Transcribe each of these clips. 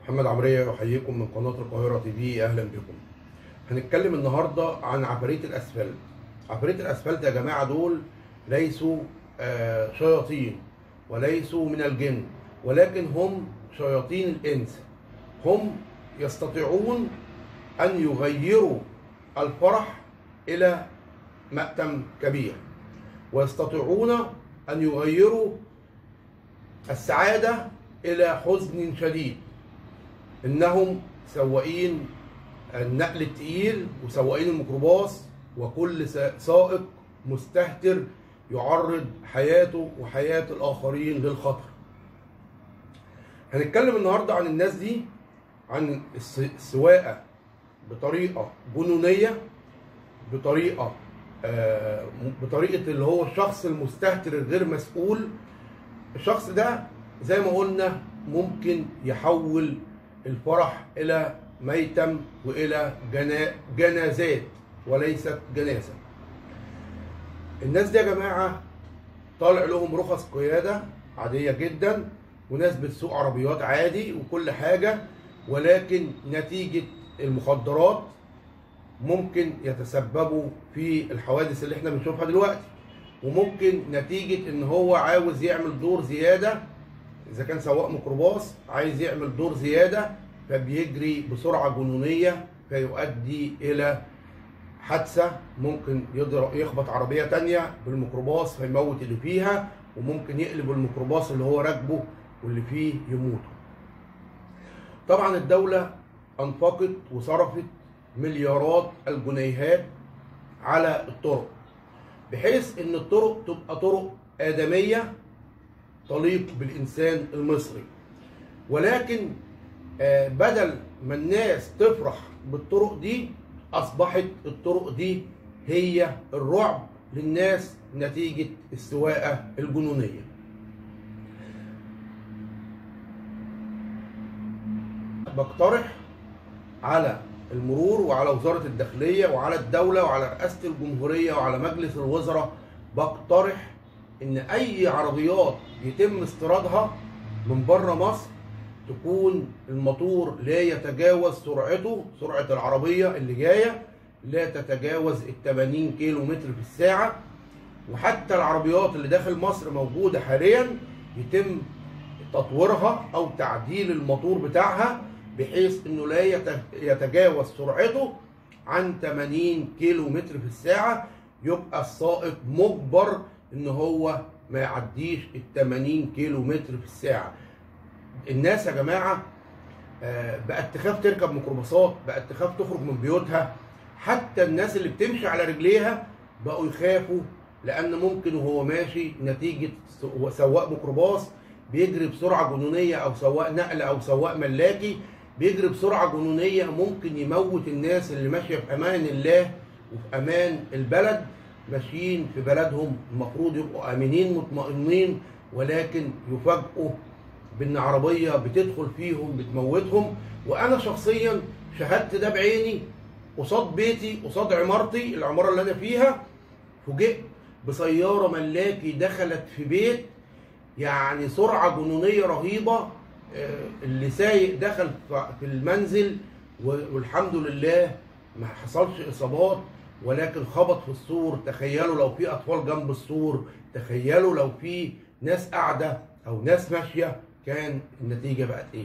محمد عمرية يحييكم من قناة القاهرة تي في أهلا بكم. هنتكلم النهاردة عن عفاريت الأسفلت. عفاريت الأسفلت يا جماعة دول ليسوا آه، شياطين وليسوا من الجن ولكن هم شياطين الإنس. هم يستطيعون أن يغيروا الفرح إلى مأتم كبير ويستطيعون أن يغيروا السعادة إلى حزن شديد إنهم سواقين النقل التقيل وسواقين الميكروباص وكل سائق مستهتر يعرض حياته وحياة الآخرين للخطر هنتكلم النهاردة عن الناس دي عن السواقة بطريقة جنونية بطريقة آه، بطريقة اللي هو الشخص المستهتر الغير مسؤول الشخص ده زي ما قلنا ممكن يحول الفرح الى ميتم والى جنا... جنازات وليست جنازه الناس دي يا جماعه طالع لهم رخص قياده عاديه جدا وناس بتسوق عربيات عادي وكل حاجه ولكن نتيجه المخدرات ممكن يتسببوا في الحوادث اللي احنا بنشوفها دلوقتي وممكن نتيجه ان هو عاوز يعمل دور زياده اذا كان سواق ميكروباص عايز يعمل دور زياده فبيجري بسرعه جنونيه فيؤدي الى حادثه ممكن يضرب يخبط عربيه تانية بالميكروباص فيموت اللي فيها وممكن يقلب الميكروباص اللي هو راكبه واللي فيه يموتوا. طبعا الدوله انفقت وصرفت مليارات الجنيهات على الطرق بحيث ان الطرق تبقى طرق ادميه تليق بالانسان المصري ولكن آه، بدل ما الناس تفرح بالطرق دي اصبحت الطرق دي هي الرعب للناس نتيجه السواقه الجنونيه بقترح على المرور وعلى وزاره الداخليه وعلى الدوله وعلى رئاسه الجمهوريه وعلى مجلس الوزراء بقترح ان اي عربيات يتم استيرادها من بره مصر تكون الموتور لا يتجاوز سرعته سرعه العربيه اللي جايه لا تتجاوز ال 80 كيلو متر في الساعه وحتى العربيات اللي داخل مصر موجوده حاليا يتم تطويرها او تعديل الموتور بتاعها بحيث انه لا يتجاوز سرعته عن 80 كيلو متر في الساعه يبقى السائق مجبر ان هو ما يعديش ال 80 كيلو متر في الساعه الناس يا جماعه آه، بقت تخاف تركب ميكروباصات بقت تخاف تخرج من بيوتها حتى الناس اللي بتمشي على رجليها بقوا يخافوا لان ممكن وهو ماشي نتيجه سواق ميكروباص بيجري بسرعه جنونيه او سواق نقل او سواق ملاكي بيجري بسرعه جنونيه ممكن يموت الناس اللي ماشيه في امان الله وفي امان البلد ماشيين في بلدهم المفروض يبقوا امنين مطمئنين ولكن يفاجئوا بان عربيه بتدخل فيهم بتموتهم وانا شخصيا شاهدت ده بعيني قصاد بيتي قصاد عمارتي العماره اللي انا فيها فوجئت بسياره ملاكي دخلت في بيت يعني سرعه جنونيه رهيبه اللي سايق دخل في المنزل والحمد لله ما حصلش اصابات ولكن خبط في السور تخيلوا لو في اطفال جنب السور تخيلوا لو في ناس قاعده او ناس ماشيه كان النتيجه بقت ايه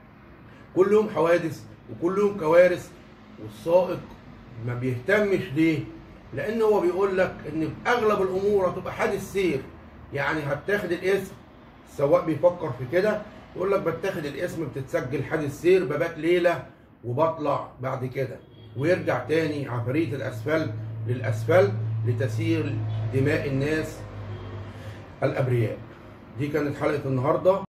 كل يوم حوادث وكل يوم كوارث والسائق ما بيهتمش ليه لان هو بيقول لك ان في اغلب الامور هتبقى حادث سير يعني هتاخد الاسم السواق بيفكر في كده يقول لك بتاخد الاسم بتتسجل حادث سير ببات ليله وبطلع بعد كده ويرجع تاني عفاريت الاسفلت للاسفلت لتسير دماء الناس الابرياء دي كانت حلقه النهارده